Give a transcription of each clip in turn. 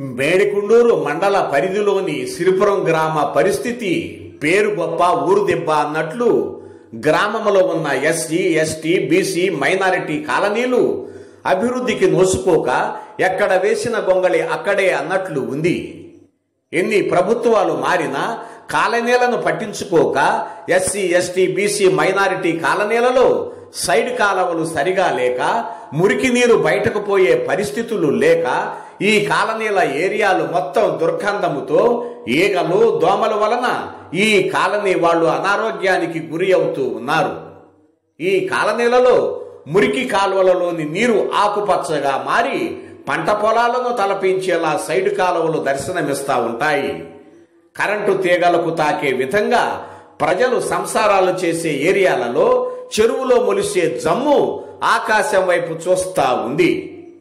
మేడికుండూరు మండల పరిధిలోని సిరిపురం గ్రామ పరిస్థితి పేరు గొప్ప ఊరు దెబ్బ అన్నట్లు గ్రామంలో ఉన్న ఎస్సీ ఎస్టీ బీసీ మైనారిటీ కాలనీలు అభివృద్ధికి నోసుకోక ఎక్కడ వేసిన గొంగళి అక్కడే అన్నట్లు ఉంది ఎన్ని ప్రభుత్వాలు మారినా కాలనీలను పట్టించుకోక ఎస్సీ ఎస్టీ బీసీ మైనారిటీ కాలనీలలో సైడ్ కాలవలు సరిగా లేక మురికి నీరు బయటకు పోయే పరిస్థితులు లేక ఈ కాలనీల ఏరియాలు మొత్తం దుర్గంధముతో ఈగలు దోమల వలన ఈ కాలనీ వాళ్ళు అనారోగ్యానికి గురి అవుతూ ఉన్నారు ఈ కాలనీలలో మురికి కాలువలలోని నీరు ఆకుపచ్చగా మారి పంట పొలాలను తలపించేలా సైడ్ కాలువలు దర్శనమిస్తా ఉంటాయి కరెంటు తీగలకు తాకే విధంగా ప్రజలు సంసారాలు చేసే ఏరియాలలో చెరువులో మొలిసే జమ్ము ఆకాశం వైపు చూస్తా ఉంది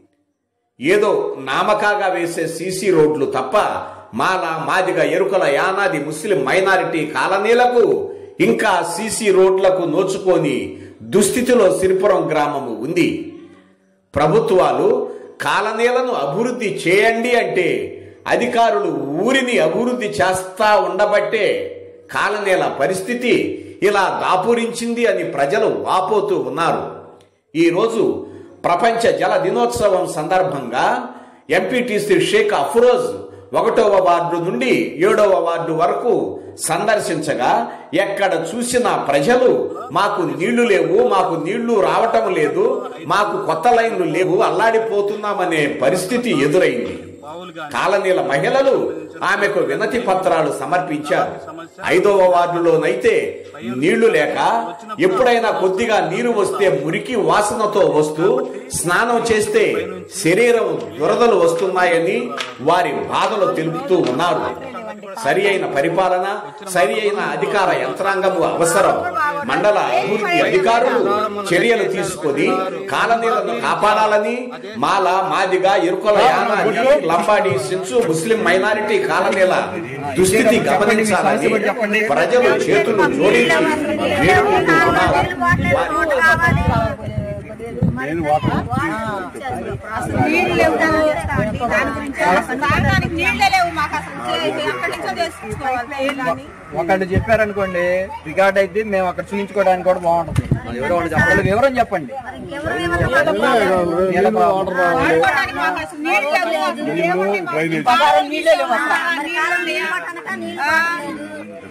ఏదో నామకాగా వేసే సీసీ రోడ్లు తప్ప మాల మాదిగ ఎరుకల యానాది ముస్లిం మైనారిటీ కాలనీలకు ఇంకా సీసీ రోడ్లకు నోచుకొని దుస్థితిలో సిరిపురం గ్రామము ఉంది ప్రభుత్వాలు కాలనీలను అభివృద్ధి చేయండి అంటే అధికారులు ఊరిని అభివృద్ధి చేస్తా ఉండబట్టే కాలనీల పరిస్థితి ఇలా దాపురించింది అని ప్రజలు వాపోతూ ఉన్నారు ఈరోజు ప్రపంచ జల దినోత్సవం సందర్భంగా ఎంపీటీసీ షేక్ అఫ్రోజ్ ఒకటవ వార్డు నుండి ఏడవ వార్డు వరకు సందర్శించగా ఎక్కడ చూసినా ప్రజలు మాకు నీళ్లు లేవు మాకు నీళ్లు రావటం లేదు మాకు కొత్త లైన్లు లేవు అల్లాడిపోతున్నామనే పరిస్థితి ఎదురైంది కాలనీల మహిళలు ఆమెకు వినతి పత్రాలు సమర్పించారు ఐదవ వార్డులోనైతే నీళ్లు లేక ఎప్పుడైనా కొద్దిగా నీరు వస్తే మురికి వాసనతో వస్తూ స్నానం చేస్తే శరీరం దురదలు వస్తున్నాయని వారి బాధలు తెలుపుతూ ఉన్నారు సరి అయిన పరిపాలన సరి అయిన అధికార యంత్రాంగము అవసరం మండల అభివృద్ధి అధికారులు చర్యలు తీసుకొని కాలనీలను కాపాడాలని మాల మాదిగ ఇరుకల యానాది లంబాడి సిన్సు ముస్లిం మైనారిటీ కాలనీల దుస్థితి గమనించాలని ప్రజలు చేతులు జోడించి వేడుకుంటూ ఉన్నారు నీళ్ళు లేవు దాని గురించి అసలు తాగడానికి నీళ్ళే లేవు మాకు అసలు చే- ఎక్కడి నుంచో తెచ్చుకోవాలి నీళ్ళని. ఒకళ్ళు చెప్పారనుకోండి రికార్డ్ అయితే మేము అక్కడ చూపించుకోవడానికి కూడా బాగుంటుంది ఎవరో వాళ్ళు చెప్పాలి వివరం చెప్పండి నీళ్ళ ప్రాబ్లం. వాడుకోవడానికి మాకు అసలు నీళ్ళు లేవు. పదహారు నీళ్ళే లేవు అసలు. ఆ, నీళ్ళు లేవు. ఆ,